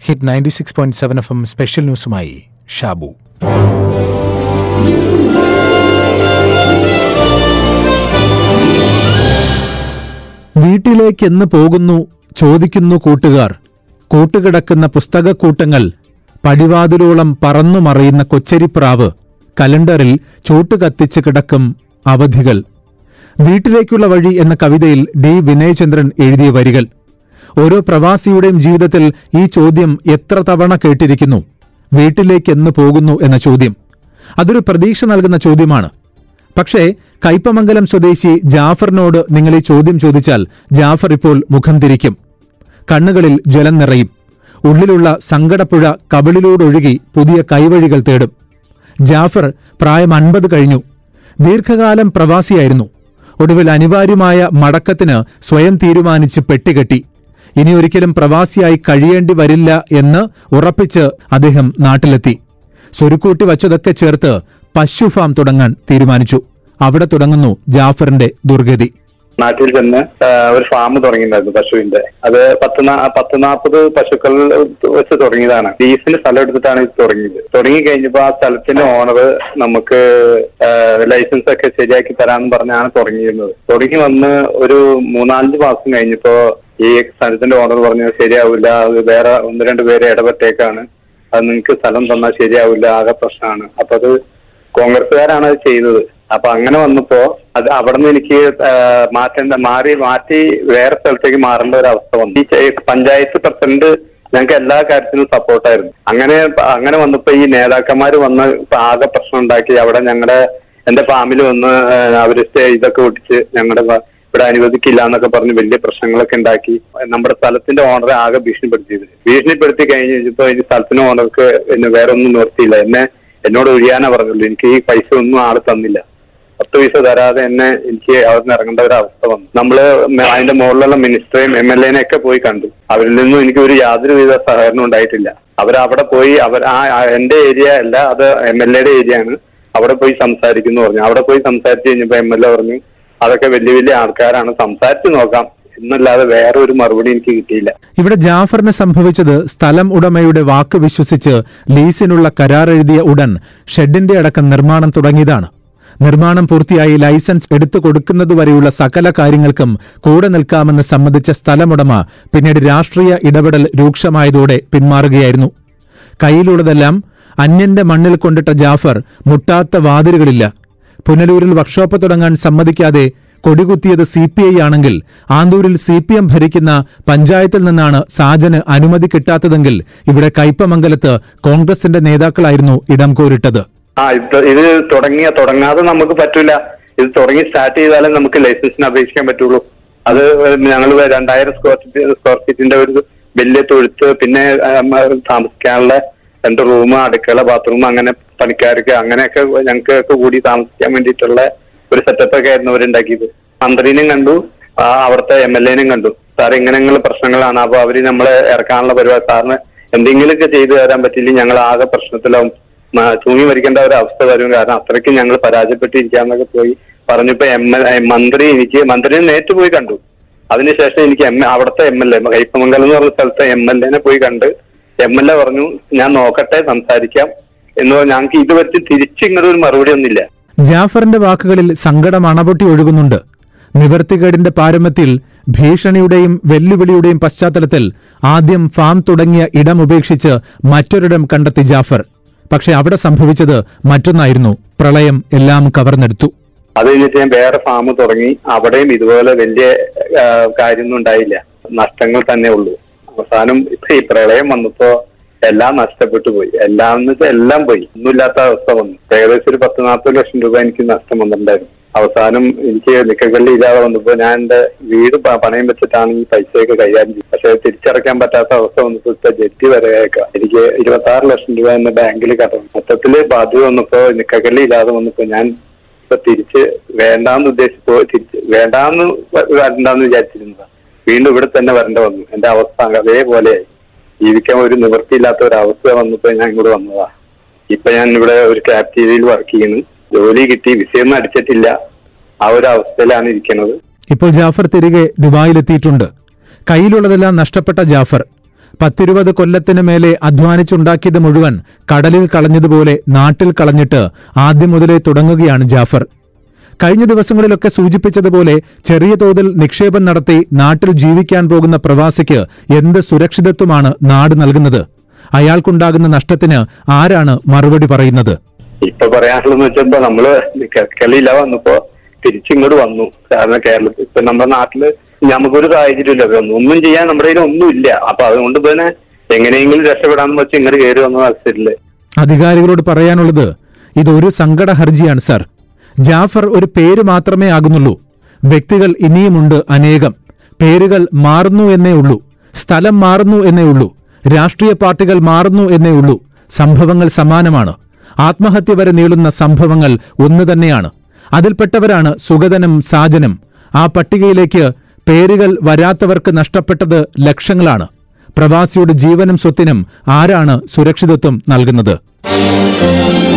hit ninety six point seven F M special ന്യൂസുമായി ഷാബു വീട്ടിലേക്ക് എന്ന് പോകുന്നു ചോദിക്കുന്നു കൂട്ടുകാർ കൂട്ടുകിടക്കുന്ന പുസ്തകക്കൂട്ടങ്ങൾ പടിവാതിലോളം പറന്നു മറയുന്ന കൊച്ചരിപ്രാവ് കലണ്ടറിൽ ചോട്ട് കത്തിച്ച് കിടക്കും അവധികൾ വീട്ടിലേക്കുള്ള വഴി എന്ന കവിതയിൽ ഡി വിനയചന്ദ്രൻ എഴുതിയ വരികൾ ഓരോ പ്രവാസിയുടെയും ജീവിതത്തിൽ ഈ ചോദ്യം എത്ര തവണ കേട്ടിരിക്കുന്നു വീട്ടിലേക്ക് എന്ന് പോകുന്നു എന്ന ചോദ്യം അതൊരു പ്രതീക്ഷ നൽകുന്ന ചോദ്യമാണ് പക്ഷേ കയ്പമംഗലം സ്വദേശി ജാഫറിനോട് നിങ്ങൾ ഈ ചോദ്യം ചോദിച്ചാൽ ജാഫർ ഇപ്പോൾ മുഖം തിരിക്കും കണ്ണുകളിൽ ജലം നിറയും ഉള്ളിലുള്ള സങ്കടപ്പുഴ കവിളിലൂടൊഴുകി പുതിയ കൈവഴികൾ തേടും ജാഫർ പ്രായം അൻപത് കഴിഞ്ഞു ദീർഘകാലം പ്രവാസിയായിരുന്നു ഒടുവിൽ അനിവാര്യമായ മടക്കത്തിന് സ്വയം തീരുമാനിച്ച് പെട്ടികെട്ടി ഇനി ഒരിക്കലും പ്രവാസിയായി കഴിയേണ്ടി വരില്ല എന്ന് ഉറപ്പിച്ച് അദ്ദേഹം നാട്ടിലെത്തി സ്വരുക്കൂട്ടി വച്ചതൊക്കെ ചേർത്ത് പശു ഫാം തുടങ്ങാൻ തീരുമാനിച്ചു അവിടെ തുടങ്ങുന്നു ജാഫറിന്റെ ദുർഗതി നാട്ടിൽ ചെന്ന് ആ, ഒരു ഫാം തുടങ്ങിയിട്ടുണ്ടായിരുന്നു പശുവിന്റെ അത് പത്ത് നാ- പത്ത് നാൽപ്പത് പശുക്കൾ വെച്ച് തുടങ്ങിയതാണ് ലീസിന് സ്ഥലം എടുത്തിട്ടാണ് ഇത് തുടങ്ങിയത് തുടങ്ങി കഴിഞ്ഞപ്പോ ആ സ്ഥലത്തിന്റെ ഓണർ നമുക്ക് ആ, ലൈസൻസ് ഒക്കെ ശരിയാക്കി തരാമെന്ന് പറഞ്ഞാണ് തുടങ്ങിയിരുന്നത് തുടങ്ങി വന്ന് ഒരു മൂന്നാലഞ്ച് മാസം കഴിഞ്ഞപ്പോ ഈ സ്ഥലത്തിന്റെ ഓണർ പറഞ്ഞു ശരിയാവില്ല അത് വേറെ ഒന്ന് രണ്ട് പേര് ഇടപെട്ടേക്കാണ് അത് നിങ്ങൾക്ക് സ്ഥലം തന്നാൽ ശരിയാവില്ല ആകെ പ്രശ്നമാണ് അപ്പൊ അത് കോൺഗ്രസ്സുകാരാണ് അത് ചെയ്തത് അപ്പൊ അങ്ങനെ വന്നപ്പോ അത് അവിടെ നിന്ന് എനിക്ക് ആ, മാറ്റേണ്ട മാറി മാറ്റി വേറെ സ്ഥലത്തേക്ക് മാറേണ്ട ഒരു അവസ്ഥ വന്നു ഈ ചെ- പഞ്ചായത്ത് പ്രസിഡന്റ് ഞങ്ങൾക്ക് എല്ലാ കാര്യത്തിനും സപ്പോർട്ടായിരുന്നു അങ്ങനെ അങ്ങനെ വന്നപ്പോ ഈ നേതാക്കന്മാര് വന്ന് ഇപ്പൊ ആകെ പ്രശ്നം ഉണ്ടാക്കി അവിടെ ഞങ്ങളുടെ എന്റെ ഫാമിൽ വന്ന് ആ, അവര് സ്റ്റേ- ഇതൊക്കെ ഒട്ടിച്ച് ഞങ്ങളുടെ ഫ- ഇവിടെ അനുവദിക്കില്ല എന്നൊക്കെ പറഞ്ഞ് വലിയ പ്രശ്നങ്ങളൊക്കെ ഉണ്ടാക്കി നമ്മുടെ സ്ഥലത്തിന്റെ ഓണറെ ആകെ ഭീഷണിപ്പെടുത്തിയത് ഭീഷണിപ്പെടുത്തി കഴിഞ്ഞ് കഴിഞ്ഞപ്പോ ഈ സ്ഥലത്തിന്റെ ഓണർക്ക് എന്നെ വേറെ ഒന്നും നിർത്തിയില്ല എന്നെ എന്നോട് ഒഴിയാനാ പറഞ്ഞുള്ളൂ എനിക്ക് ഈ പൈസ ഒന്നും ആള് തന്നില്ല പത്ത് പൈസ തരാതെ എന്നെ എനിക്ക് അവിടെ നിന്ന് ഇറങ്ങേണ്ട ഒരു അവസ്ഥ വന്നു നമ്മള് മ- അതിന്റെ മുകളിലുള്ള മിനിസ്റ്ററേയും എം എൽ എനെ ഒക്കെ പോയി കണ്ടു അവരിൽ നിന്നും എനിക്ക് ഒരു യാതൊരുവിധ സഹകരണം ഉണ്ടായിട്ടില്ല അവരവിടെ പോയി അവർ ആ ആ എന്റെ ഏരിയ അല്ല അത് എം എൽ എയുടെ ഏരിയ ആണ് അവിടെ പോയി സംസാരിക്കുന്നു പറഞ്ഞു അവിടെ പോയി സംസാരിച്ചു കഴിഞ്ഞപ്പോ എം എൽ എ പറഞ്ഞു അതൊക്കെ വലിയ വലിയ ആൾക്കാരാണ് സംസാരിച്ചു നോക്കാം എന്നല്ലാതെ വേറെ ഒരു മറുപടി എനിക്ക് കിട്ടിയില്ല ഇവിടെ ജാഫറിന് സംഭവിച്ചത് സ്ഥലം ഉടമയുടെ വാക്ക് വിശ്വസിച്ച് ലീസിനുള്ള കരാർ എഴുതിയ ഉടൻ ഷെഡിന്റെ അടക്കം നിർമ്മാണം തുടങ്ങിയതാണ് നിർമ്മാണം പൂർത്തിയായി ലൈസൻസ് എടുത്തു കൊടുക്കുന്നതുവരെയുള്ള സകല കാര്യങ്ങൾക്കും കൂടെ നിൽക്കാമെന്ന് സമ്മതിച്ച സ്ഥലമുടമ പിന്നീട് രാഷ്ട്രീയ ഇടപെടൽ രൂക്ഷമായതോടെ പിന്മാറുകയായിരുന്നു കയ്യിലുള്ളതെല്ലാം അന്യന്റെ മണ്ണിൽ കൊണ്ടിട്ട ജാഫർ മുട്ടാത്ത വാതിലുകളില്ല പുനലൂരിൽ വർക്ക്ഷോപ്പ് തുടങ്ങാൻ സമ്മതിക്കാതെ കൊടികുത്തിയത് സി പി ഐ ആണെങ്കിൽ ആന്തൂരിൽ സി പി എം ഭരിക്കുന്ന പഞ്ചായത്തിൽ നിന്നാണ് സാജന് അനുമതി കിട്ടാത്തതെങ്കിൽ ഇവിടെ കയ്പമംഗലത്ത് കോൺഗ്രസിന്റെ നേതാക്കളായിരുന്നു ഇടം കോരിട്ടത് ആ ഇത് ഇത് തുടങ്ങിയ തുടങ്ങാതെ നമുക്ക് പറ്റൂല ഇത് തുടങ്ങി സ്റ്റാർട്ട് ചെയ്താലേ നമുക്ക് ലൈസൻസിന് അപേക്ഷിക്കാൻ പറ്റുള്ളൂ അത് ഞങ്ങൾ രണ്ടായിരം സ്ക്വയർ ഫീറ്റ് സ്ക്വയർ ഫീറ്റിന്റെ ഒരു വലിയ തൊഴുത്ത് പിന്നെ ഉം, താമസിക്കാനുള്ള രണ്ട് റൂം അടുക്കള ബാത്റൂം അങ്ങനെ പണിക്കാർക്ക് അങ്ങനെയൊക്കെ ഞങ്ങൾക്ക് കൂടി താമസിക്കാൻ വേണ്ടിയിട്ടുള്ള ഒരു സെറ്റപ്പ് ഒക്കെ ആയിരുന്നു അവരുണ്ടാക്കിയത് മന്ത്രിനെയും കണ്ടു ആ, അവിടുത്തെ എം എൽ എനും കണ്ടു സാർ ഇങ്ങനെയുള്ള പ്രശ്നങ്ങളാണ് അപ്പൊ അവര് നമ്മളെ ഇറക്കാനുള്ള പരിപാടി സാറിന് എന്തെങ്കിലുമൊക്കെ ചെയ്തു തരാൻ പറ്റിയില്ലെങ്കിൽ ഞങ്ങൾ ആകെ പ്രശ്നത്തിലാവും മ- തൂങ്ങി മരിക്കേണ്ട ഒരു അവസ്ഥ വരും കാരണം അത്രയ്ക്ക് ഞങ്ങൾ പരാജയപ്പെട്ടിരിക്കാന്നൊക്കെ പോയി പറഞ്ഞപ്പോ എം എൽ മന്ത്രി എനിക്ക് മന്ത്രിനെ നേരിട്ട് പോയി കണ്ടു അതിനുശേഷം എനിക്ക് എം അവിടുത്തെ എം എൽ എ കയ്പമംഗലം എന്ന് പറഞ്ഞ സ്ഥലത്തെ എം എൽ എനെ പോയി കണ്ട് എം എൽ എ പറഞ്ഞു ഞാൻ നോക്കട്ടെ സംസാരിക്കാം എന്ന് പറഞ്ഞ് ഞങ്ങൾക്ക് ഇതുവരെ തിരിച്ചിങ്ങനെ ഒരു മറുപടി ഒന്നുമില്ല ജാഫറിന്റെ വാക്കുകളിൽ സങ്കടം അണപൊട്ടി ഒഴുകുന്നുണ്ട് നിവർത്തികേടിന്റെ പാരമ്യത്തിൽ ഭീഷണിയുടെയും വെല്ലുവിളിയുടെയും പശ്ചാത്തലത്തിൽ ആദ്യം ഫാം തുടങ്ങിയ ഇടം ഉപേക്ഷിച്ച് മറ്റൊരിടം കണ്ടെത്തി ജാഫർ പക്ഷെ അവിടെ സംഭവിച്ചത് മറ്റൊന്നായിരുന്നു പ്രളയം എല്ലാം കവർന്നെടുത്തു അത് കഴിഞ്ഞിട്ട് ഞാൻ വേറെ ഫാം തുടങ്ങി അവിടെയും ഇതുപോലെ വലിയ ആ, കാര്യമൊന്നും ഉണ്ടായില്ല നഷ്ടങ്ങൾ തന്നെ ഉള്ളൂ അവസാനം ഇപ്പൊ ഈ പ്രളയം വന്നപ്പോ എല്ലാം നഷ്ടപ്പെട്ടു പോയി എല്ലാം എന്ന് വെച്ചാൽ എല്ലാം പോയി ഒന്നുമില്ലാത്ത അവസ്ഥ വന്നു ഏകദേശം ഒരു പത്ത് നാൽപ്പത് ലക്ഷം രൂപ എനിക്ക് നഷ്ടം വന്നിട്ടുണ്ടായിരുന്നു അവസാനം എനിക്ക് നിക്കക്കള്ളി ഇല്ലാതെ വന്നപ്പോ ഞാൻ എന്റെ വീട് പ- പണയം വെച്ചിട്ടാണ് ഈ പൈസയൊക്കെ കൈകാര്യം ചെയ്തത് പക്ഷെ തിരിച്ചടയ്ക്കാൻ പറ്റാത്ത അവസ്ഥ വന്നപ്പോ ഇപ്പൊ ജഡ്ജി വരെയേക്കാം എനിക്ക് ഇരുപത്തി ആറ് ലക്ഷം രൂപ എന്റെ ബാങ്കിൽ കടന്നു മൊത്തത്തില് ബാധ്യത വന്നപ്പോ നിക്കക്കള്ളി ഇല്ലാതെ വന്നപ്പോ ഞാൻ ഇപ്പൊ തിരിച്ച് വേണ്ടാന്ന് ഉദ്ദേശിച്ചപ്പോ തിരിച്ച് വേണ്ടാന്ന് വ- വരണ്ടാന്ന് വിചാരിച്ചിരുന്നതാ വീണ്ടും ഇവിടെ തന്നെ വരേണ്ട വന്നു എന്റെ അവസ്ഥ അതേപോലെയായി ജീവിക്കാൻ ഒരു നിവൃത്തിയില്ലാത്ത ഒരു അവസ്ഥ വന്നപ്പോ ഞാൻ ഇങ്ങോട്ട് വന്നതാ ഇപ്പൊ ഞാൻ ഇവിടെ ഒരു ക്യാപ്റ്റീരിയയിൽ വർക്ക് ചെയ്യുന്നു ജോലി കിട്ടി വിസയൊന്നും അടിച്ചിട്ടില്ല ആ ഒരു അവസ്ഥയിലാണ് ഇരിക്കുന്നത് ഇപ്പോൾ ജാഫർ തിരികെ ദുബായിലെത്തിയിട്ടുണ്ട് കയ്യിലുള്ളതെല്ലാം നഷ്ടപ്പെട്ട ജാഫർ പത്തിരുപത് കൊല്ലത്തിന് മേലെ അധ്വാനിച്ചുണ്ടാക്കിയത് മുഴുവൻ കടലിൽ കളഞ്ഞതുപോലെ നാട്ടിൽ കളഞ്ഞിട്ട് ആദ്യം മുതലേ തുടങ്ങുകയാണ് ജാഫർ കഴിഞ്ഞ ദിവസങ്ങളിലൊക്കെ സൂചിപ്പിച്ചതുപോലെ ചെറിയ തോതിൽ നിക്ഷേപം നടത്തി നാട്ടിൽ ജീവിക്കാൻ പോകുന്ന പ്രവാസിക്ക് എന്ത് സുരക്ഷിതത്വമാണ് നാട് നൽകുന്നത് അയാൾക്കുണ്ടാകുന്ന നഷ്ടത്തിന് ആരാണ് മറുപടി പറയുന്നത് ഇപ്പൊ പറയാനുള്ളതെന്ന് വെച്ചപ്പോ നമ്മള് കളിയില്ല വന്നപ്പോ തിരിച്ചിങ്ങോട്ട് വന്നു കാരണം കേരളത്തിൽ ഇപ്പൊ നമ്മുടെ നാട്ടില് നമുക്കൊരു സാഹചര്യമില്ല ഒന്നും ഒന്നും ചെയ്യാൻ നമ്മുടെ കയ്യിൽ ഒന്നുമില്ല അപ്പൊ അതുകൊണ്ട് തന്നെ എങ്ങനെയെങ്കിലും രക്ഷപ്പെടാന്ന് വെച്ച് ഇങ്ങോട്ട് കയറി വന്ന അവസരത്തില് അധികാരികളോട് പറയാനുള്ളത് ഇതൊരു സങ്കട ഹർജിയാണ് സർ ജാഫർ ഒരു പേര് മാത്രമേ ആകുന്നുള്ളൂ വ്യക്തികൾ ഇനിയുമുണ്ട് അനേകം പേരുകൾ മാറുന്നു എന്നേ ഉള്ളൂ സ്ഥലം മാറുന്നു എന്നേ ഉള്ളൂ രാഷ്ട്രീയ പാർട്ടികൾ മാറുന്നു എന്നേ ഉള്ളൂ സംഭവങ്ങൾ സമാനമാണ് ആത്മഹത്യ വരെ നീളുന്ന സംഭവങ്ങൾ ഒന്നു തന്നെയാണ് അതിൽപ്പെട്ടവരാണ് സുഗതനും സാജനും ആ പട്ടികയിലേക്ക് പേരുകൾ വരാത്തവർക്ക് നഷ്ടപ്പെട്ടത് ലക്ഷങ്ങളാണ് പ്രവാസിയുടെ ജീവനും സ്വത്തിനും ആരാണ് സുരക്ഷിതത്വം നൽകുന്നത്